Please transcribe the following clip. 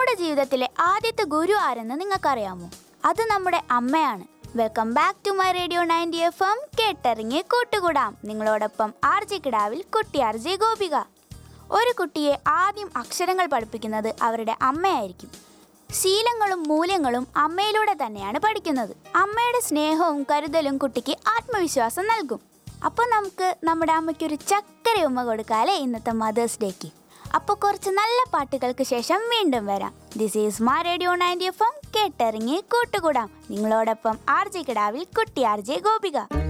നമ്മുടെ ജീവിതത്തിലെ ആദ്യത്തെ ഗുരു ആരെന്ന് നിങ്ങൾക്കറിയാമോ അത് നമ്മുടെ അമ്മയാണ് welcome back to my radio ninety F M കേട്ടിറങ്ങി കൂട്ടുകൂടാം നിങ്ങളോടൊപ്പം ആർ ജെ കിടാവിൽ കുട്ടി ആർ ജെ ഗോപിക ഒരു കുട്ടിയെ ആദ്യം അക്ഷരങ്ങൾ പഠിപ്പിക്കുന്നത് അവരുടെ അമ്മയായിരിക്കും ശീലങ്ങളും മൂല്യങ്ങളും അമ്മയിലൂടെ തന്നെയാണ് പഠിക്കുന്നത് അമ്മയുടെ സ്നേഹവും കരുതലും കുട്ടിക്ക് ആത്മവിശ്വാസം നൽകും അപ്പോൾ നമുക്ക് നമ്മുടെ അമ്മയ്ക്ക് ഒരു ചക്കര ഉമ്മ കൊടുക്കാല്ലേ ഇന്നത്തെ മദേഴ്സ് ഡേക്ക് അപ്പോൾ കുറച്ച് നല്ല പാട്ടുകൾക്ക് ശേഷം വീണ്ടും വരാം this is my radio ninety F M കേട്ടിറങ്ങി കൂട്ടുകൂടാം നിങ്ങളോടൊപ്പം ആർ ജെ കിടാവിൽ കുട്ടി ആർ ജെ ഗോപിക